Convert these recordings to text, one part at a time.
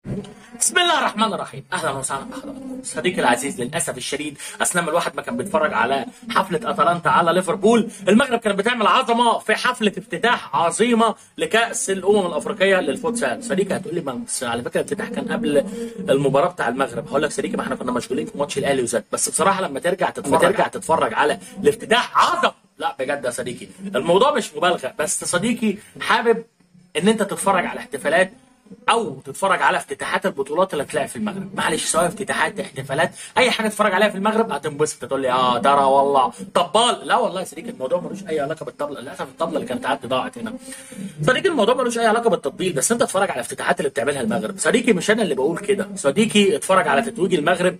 بسم الله الرحمن الرحيم اهلا وسهلا بحضراتكم صديقي العزيز للاسف الشديد اثناء ما الواحد ما كان بيتفرج على حفله اتلانتا على ليفربول المغرب كانت بتعمل عظمه في حفله افتتاح عظيمه لكاس الامم الافريقيه للفوتسال صديقي هتقول لي ما بس على فكره الافتتاح كان قبل المباراه بتاع المغرب هقول لك صديقي ما احنا كنا مشغولين في ماتش الاهلي وزد بس بصراحه لما ترجع تتفرج ترجع تتفرج على الافتتاح عظمه لا بجد يا صديقي الموضوع مش مبالغه بس صديقي حابب ان انت تتفرج على احتفالات او تتفرج على افتتاحات البطولات اللي هتلاقي في المغرب معلش سواء افتتاحات احتفالات اي حاجه تتفرج عليها في المغرب هتنبسط تقول لي اه ترى والله طبال لا والله يا صديقي الموضوع ملوش اي علاقه بالطبله للاسف الطبله اللي كانت عندي ضاعت هنا صديقي الموضوع ملوش اي علاقه بالتطبيل بس انت اتفرج على الافتتاحات اللي بتعملها المغرب صديقي مش انا اللي بقول كده صديقي اتفرج على تتويج المغرب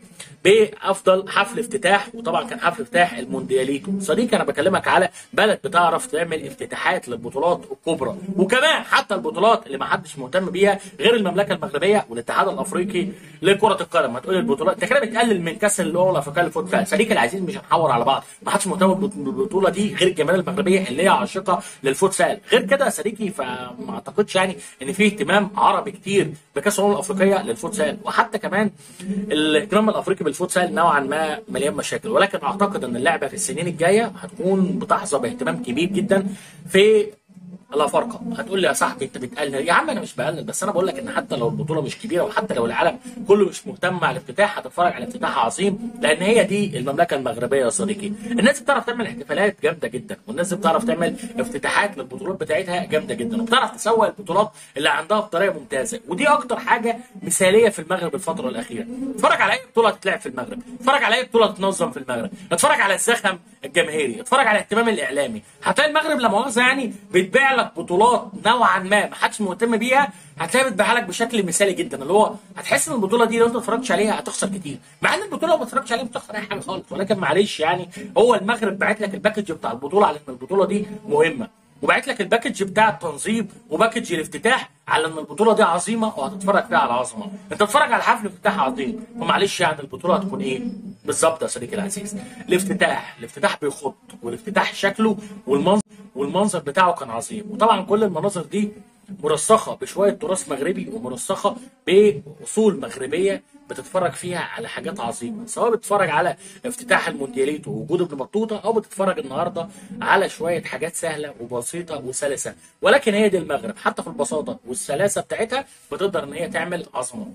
بافضل حفل افتتاح وطبعا كان حفل افتتاح الموندياليتو صديقي انا بكلمك على بلد بتعرف تعمل افتتاحات للبطولات الكبرى وكمان حتى البطولات اللي ما حدش مهتم بيها غير المملكه المغربيه والاتحاد الافريقي لكره القدم هتقول البطولات انت كده بتقلل من كاس الامم الافريقيه للفوتسال صديقي العزيز مش هنحور على بعض ما حدش مهتم بالبطوله دي غير الجماهير المغربيه اللي هي عاشقه للفوتسال غير كده يا صديقي فما اعتقدش يعني ان في اهتمام عربي كتير بكاس الامم الافريقيه للفوتسال وحتى كمان الاهتمام الافريقي بالفوتسال نوعا ما مليان مشاكل ولكن اعتقد ان اللعبه في السنين الجايه هتكون بتحظى باهتمام كبير جدا في الافارقه هتقول لي يا صاحبي انت بتقلل يا عم انا مش بقلل بس انا بقول لك ان حتى لو البطوله مش كبيره وحتى لو العالم كله مش مهتم على الافتتاح هتتفرج على افتتاح عظيم لان هي دي المملكه المغربيه يا صديقي الناس بتعرف تعمل احتفالات جامده جدا والناس بتعرف تعمل افتتاحات للبطولات بتاعتها جامده جدا وبتعرف تسوق البطولات اللي عندها بطريقه ممتازه ودي اكتر حاجه مثاليه في المغرب الفتره الاخيره اتفرج على اي بطوله تتلعب في المغرب اتفرج على اي بطوله تتنظم في المغرب اتفرج على الزخم الجماهيري اتفرج على الاهتمام الاعلامي هتلاقي المغرب لا مؤاخذه يعني بتبيع لك بطولات نوعا ما ما حدش مهتم بيها هتلاقيها بتبيعها لك بشكل مثالي جدا اللي هو هتحس ان البطوله دي لو انت ما اتفرجتش عليها هتخسر كتير مع ان البطوله لو ما اتفرجتش عليها مش هتخسر اي حاجه خالص ولكن معلش يعني هو المغرب باعت لك الباكج بتاع البطوله على ان البطوله دي مهمه وبعت لك الباكج بتاع التنظيم وباكج الافتتاح على ان البطوله دي عظيمه وهتتفرج فيها على عظمه انت بتتفرج على حفل افتتاح عظيم فمعلش يعني البطوله هتكون ايه بالظبط يا صديقي العزيز الافتتاح الافتتاح بيخط والافتتاح شكله والمنظر والمنظر بتاعه كان عظيم وطبعا كل المناظر دي مرسخه بشويه تراث مغربي ومرسخه باصول مغربيه بتتفرج فيها على حاجات عظيمه سواء بتتفرج على افتتاح الموندياليتو ووجود ابن بطوطه او بتتفرج النهارده على شويه حاجات سهله وبسيطه وسلسه ولكن هي دي المغرب حتى في البساطه والسلاسه بتاعتها بتقدر ان هي تعمل عظمه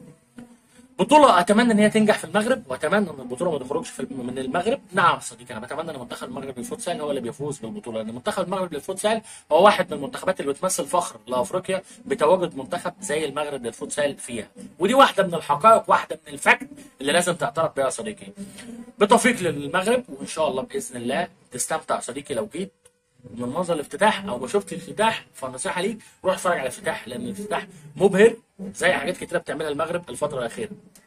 بطولة أتمنى إن هي تنجح في المغرب وأتمنى إن البطولة ما تخرجش في من المغرب، نعم صديقي أنا بتمنى إن منتخب المغرب للفوتسال هو اللي بيفوز بالبطولة، لأن منتخب المغرب للفوتسال هو واحد من المنتخبات اللي بتمثل فخر لأفريقيا بتواجد منتخب زي المغرب للفوتسال فيها، ودي واحدة من الحقائق واحدة من الفكت اللي لازم تعترف بيها يا صديقي. بالتوفيق للمغرب وإن شاء الله بإذن الله تستمتع صديقي لو جيت من منظر الافتتاح او ما شفت الافتتاح فالنصيحه ليك روح اتفرج على الافتتاح لان الافتتاح مبهر زي حاجات كتيره بتعملها المغرب الفتره الاخيره